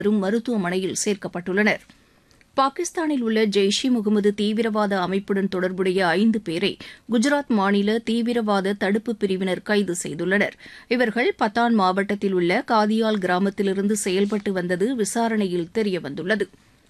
வரும் மருத்துவமனையில் சேர்க்கப்பட்டுள்ளனர் பாகிஸ்தானில் உள்ள ஜெய்ஷ் இ முகமது தீவிரவாத அமைப்புடன் தொடர்புடைய ஐந்து பேரை குஜராத் மாநில தீவிரவாத தடுப்பு பிரிவினர் கைது செய்துள்ளனர் இவர்கள் பத்தான் மாவட்டத்தில் உள்ள காதியால் கிராமத்திலிருந்து செயல்பட்டு வந்தது விசாரணையில் தெரியவந்துள்ளது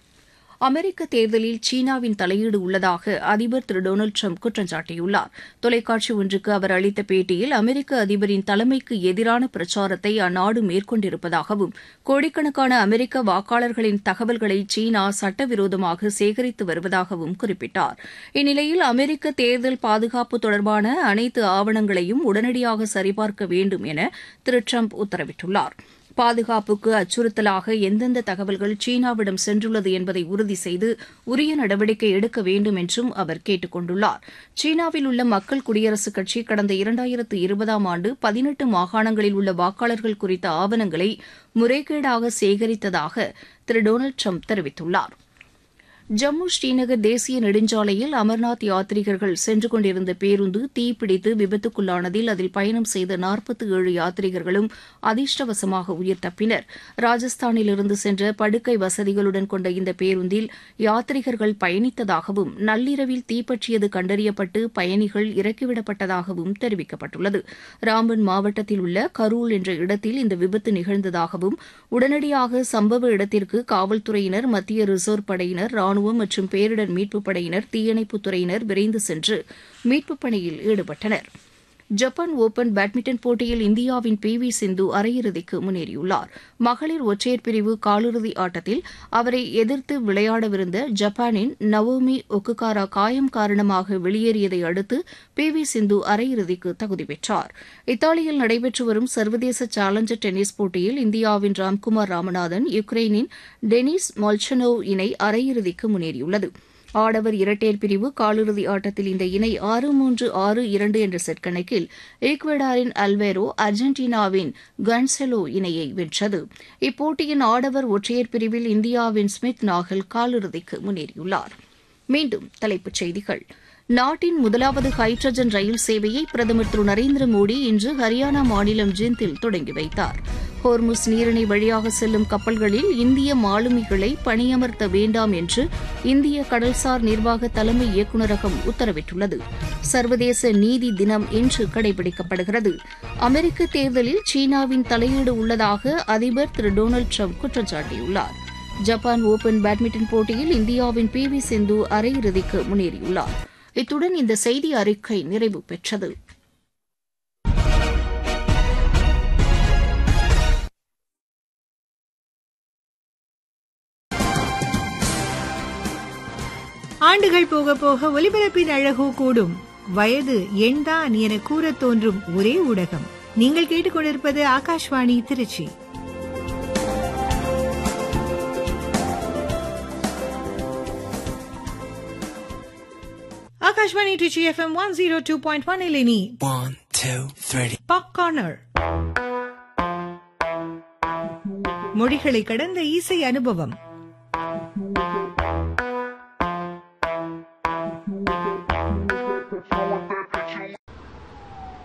அமெரிக்க தேர்தலில் சீனாவின் தலையீடு உள்ளதாக அதிபர் திரு டொனால்டு ட்ரம்ப் குற்றம் சாட்டியுள்ளார் தொலைக்காட்சி ஒன்றுக்கு அவர் அளித்த பேட்டியில் அமெரிக்க அதிபரின் தலைமைக்கு எதிரான பிரச்சாரத்தை அந்நாடு மேற்கொண்டிருப்பதாகவும் கோடிக்கணக்கான அமெரிக்க வாக்காளர்களின் தகவல்களை சீனா சட்டவிரோதமாக சேகரித்து வருவதாகவும் குறிப்பிட்டார் இந்நிலையில் அமெரிக்க தேர்தல் பாதுகாப்பு தொடர்பான அனைத்து ஆவணங்களையும் உடனடியாக சரிபார்க்க வேண்டும் என திரு ட்ரம்ப் உத்தரவிட்டுள்ளார் பாதுகாப்புக்கு அச்சுறுத்தலாக எந்தெந்த தகவல்கள் சீனாவிடம் சென்றுள்ளது என்பதை உறுதி செய்து உரிய நடவடிக்கை எடுக்க வேண்டும் என்றும் அவர் கேட்டுக் கொண்டுள்ளார் சீனாவில் உள்ள மக்கள் குடியரசுக் கட்சி கடந்த இரண்டாயிரத்து இருபதாம் ஆண்டு பதினெட்டு மாகாணங்களில் உள்ள வாக்காளர்கள் குறித்த ஆவணங்களை முறைகேடாக சேகரித்ததாக திரு டொனால்டு ட்ரம்ப் தெரிவித்துள்ளார் ஜம்மு ஸ்ரீநகர் தேசிய நெடுஞ்சாலையில் அமர்நாத் யாத்ரீகர்கள் சென்று கொண்டிருந்த பேருந்து தீப்பிடித்து விபத்துக்குள்ளானதில் அதில் பயணம் செய்த நாற்பத்தி ஏழு யாத்ரீகர்களும் அதிர்ஷ்டவசமாக உயிர் தப்பினர் ராஜஸ்தானிலிருந்து சென்ற படுக்கை வசதிகளுடன் கொண்ட இந்த பேருந்தில் யாத்ரீகர்கள் பயணித்ததாகவும் நள்ளிரவில் தீப்பற்றியது கண்டறியப்பட்டு பயணிகள் இறக்கிவிடப்பட்டதாகவும் தெரிவிக்கப்பட்டுள்ளது ராம்பன் மாவட்டத்தில் உள்ள கரூல் என்ற இடத்தில் இந்த விபத்து நிகழ்ந்ததாகவும் உடனடியாக சம்பவ இடத்திற்கு காவல்துறையினர் மத்திய ரிசர்வ் படையினர் ராணுவம் மற்றும் பேரிடர் மீட்புப் படையினர் தீயணைப்புத் துறையினர் விரைந்து சென்று மீட்புப் பணியில் ஈடுபட்டனர் ஜப்பான் ஓபன் பேட்மிண்டன் போட்டியில் இந்தியாவின் பி வி சிந்து அரையிறுதிக்கு முன்னேறியுள்ளார் மகளிர் ஒற்றையர் பிரிவு காலிறுதி ஆட்டத்தில் அவரை எதிர்த்து விளையாடவிருந்த ஜப்பானின் நவோமி ஒக்குகாரா காயம் காரணமாக வெளியேறியதை அடுத்து பி வி சிந்து அரையிறுதிக்கு தகுதி பெற்றார் இத்தாலியில் நடைபெற்று வரும் சர்வதேச சேலஞ்சர் டென்னிஸ் போட்டியில் இந்தியாவின் ராம்குமார் ராமநாதன் யுக்ரைனின் டெனிஸ் மால்ச்சனோவ் இணை அரையிறுதிக்கு முன்னேறியுள்ளது ஆடவர் இரட்டையர் பிரிவு காலிறுதி ஆட்டத்தில் இந்த இணை ஆறு மூன்று ஆறு இரண்டு என்ற செட் கணக்கில் ஈக்வடாரின் அல்வேரோ அர்ஜென்டினாவின் கன்செலோ இணையை வென்றது இப்போட்டியின் ஆடவர் ஒற்றையர் பிரிவில் இந்தியாவின் ஸ்மித் நாகல் காலிறுதிக்கு முன்னேறியுள்ளார் மீண்டும் தலைப்புச் செய்திகள் நாட்டின் முதலாவது ஹைட்ரஜன் ரயில் சேவையை பிரதமர் திரு நரேந்திர மோடி இன்று ஹரியானா மாநிலம் ஜிந்தில் தொடங்கி வைத்தார் ஹோர்முஸ் நீரிணை வழியாக செல்லும் கப்பல்களில் இந்திய மாலுமிகளை பணியமர்த்த வேண்டாம் என்று இந்திய கடல்சார் நிர்வாக தலைமை இயக்குநரகம் உத்தரவிட்டுள்ளது சர்வதேச நீதி தினம் இன்று கடைபிடிக்கப்படுகிறது அமெரிக்க தேர்தலில் சீனாவின் தலையீடு உள்ளதாக அதிபர் திரு டொனால்டு ட்ரம்ப் குற்றம் சாட்டியுள்ளார் ஜப்பான் ஓபன் பேட்மிண்டன் போட்டியில் இந்தியாவின் பி வி சிந்து அரையிறுதிக்கு முன்னேறியுள்ளார் இத்துடன் இந்த செய்தி அறிக்கை நிறைவு பெற்றது ஆண்டுகள் போக போக ஒலிபரப்பின் அழகோ கூடும் வயது எண்தான் என கூறத் தோன்றும் ஒரே ஊடகம் நீங்கள் கேட்டுக்கொண்டிருப்பது Akashvani Tiruchi Akashvani Tiruchi FM one zero two point one இலினி One, two, three. Pop corner மொழிகளை கடந்த இசை அனுபவம்